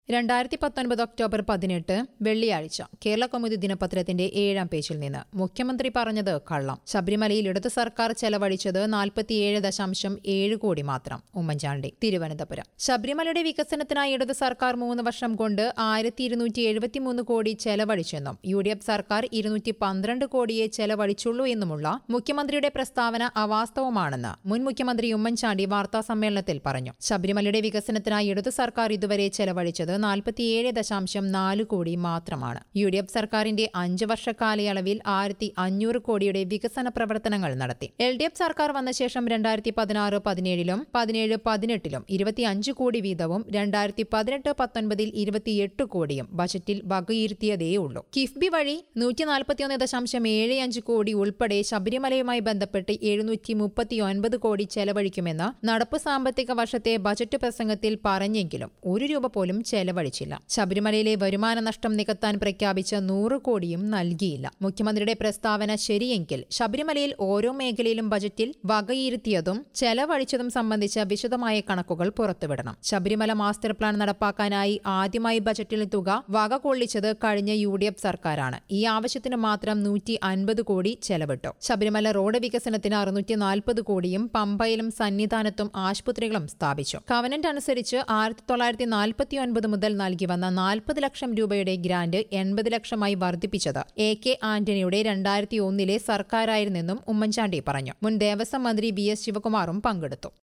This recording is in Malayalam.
രണ്ടായിരത്തി പത്തൊൻപത് ഒക്ടോബർ പതിനെട്ട് വെള്ളിയാഴ്ച കേരള കൗമുദി ദിനപത്രത്തിന്റെ ഏഴാം പേജിൽ നിന്ന് മുഖ്യമന്ത്രി പറഞ്ഞത് കള്ളം ശബരിമലയിൽ ഇടതു സർക്കാർ ചെലവഴിച്ചത് നാൽപ്പത്തിയേഴ് ദശാംശം ഏഴ് കോടി മാത്രം ഉമ്മൻചാണ്ടി തിരുവനന്തപുരം ശബരിമലയുടെ വികസനത്തിനായി ഇടതു സർക്കാർ മൂന്ന് വർഷം കൊണ്ട് ആയിരത്തി ഇരുന്നൂറ്റി എഴുപത്തിമൂന്ന് കോടി ചെലവഴിച്ചെന്നും യു ഡി എഫ് സർക്കാർ ഇരുന്നൂറ്റി പന്ത്രണ്ട് കോടിയെ ചെലവഴിച്ചുള്ളൂ എന്നുമുള്ള മുഖ്യമന്ത്രിയുടെ പ്രസ്താവന അവാസ്തവമാണെന്ന് മുൻ മുഖ്യമന്ത്രി ഉമ്മൻചാണ്ടി വാർത്താ സമ്മേളനത്തിൽ പറഞ്ഞു ശബരിമലയുടെ വികസനത്തിനായി ഇടതു സർക്കാർ ഇതുവരെ ചെലവഴിച്ചത് നാൽപ്പത്തിയേഴ് ദശാംശം നാല് കോടി മാത്രമാണ് യു ഡി എഫ് സർക്കാരിന്റെ അഞ്ച് വർഷ കാലയളവിൽ ആയിരത്തി അഞ്ഞൂറ് കോടിയുടെ വികസന പ്രവർത്തനങ്ങൾ നടത്തി എൽ ഡി എഫ് സർക്കാർ വന്ന ശേഷം രണ്ടായിരത്തി പതിനാറ് പതിനേഴിലും പതിനേഴ് പതിനെട്ടിലും ഇരുപത്തിയഞ്ച് കോടി വീതവും രണ്ടായിരത്തി പതിനെട്ട് പത്തൊൻപതിൽ ഇരുപത്തിയെട്ട് കോടിയും ബജറ്റിൽ വകയിരുത്തിയതേയുള്ളൂ കിഫ്ബി വഴി നൂറ്റി നാൽപ്പത്തിയൊന്ന് ദശാംശം ഏഴ് അഞ്ച് കോടി ഉൾപ്പെടെ ശബരിമലയുമായി ബന്ധപ്പെട്ട് എഴുന്നൂറ്റി മുപ്പത്തിയൊൻപത് കോടി ചെലവഴിക്കുമെന്ന് നടപ്പ് സാമ്പത്തിക വർഷത്തെ ബജറ്റ് പ്രസംഗത്തിൽ പറഞ്ഞെങ്കിലും ഒരു രൂപ പോലും ചെലവഴിച്ചില്ല ശബരിമലയിലെ വരുമാന നഷ്ടം നികത്താൻ പ്രഖ്യാപിച്ച നൂറ് കോടിയും നൽകിയില്ല മുഖ്യമന്ത്രിയുടെ പ്രസ്താവന ശരിയെങ്കിൽ ശബരിമലയിൽ ഓരോ മേഖലയിലും ബജറ്റിൽ വകയിരുത്തിയതും ചെലവഴിച്ചതും സംബന്ധിച്ച വിശദമായ കണക്കുകൾ പുറത്തുവിടണം ശബരിമല മാസ്റ്റർ പ്ലാൻ നടപ്പാക്കാനായി ആദ്യമായി ബജറ്റിൽ തുക വക കൊള്ളിച്ചത് കഴിഞ്ഞ യു ഡി എഫ് സർക്കാരാണ് ഈ ആവശ്യത്തിന് മാത്രം നൂറ്റി അൻപത് കോടി ചെലവിട്ടു ശബരിമല റോഡ് വികസനത്തിന് അറുന്നൂറ്റി നാൽപ്പത് കോടിയും പമ്പയിലും സന്നിധാനത്തും ആശുപത്രികളും സ്ഥാപിച്ചു കവനന്റ് അനുസരിച്ച് ആയിരത്തി തൊള്ളായിരത്തി നാൽപ്പത്തി ഒൻപത് മുതൽ നൽകി വന്ന നാൽപ്പത് ലക്ഷം രൂപയുടെ ഗ്രാന്റ് എൺപത് ലക്ഷമായി വർദ്ധിപ്പിച്ചത് എ കെ ആന്റണിയുടെ രണ്ടായിരത്തി ഒന്നിലെ സർക്കാരായിരുന്നെന്നും ഉമ്മൻചാണ്ടി പറഞ്ഞു മുൻ ദേവസ്വം മന്ത്രി വി എസ് ശിവകുമാറും പങ്കെടുത്തു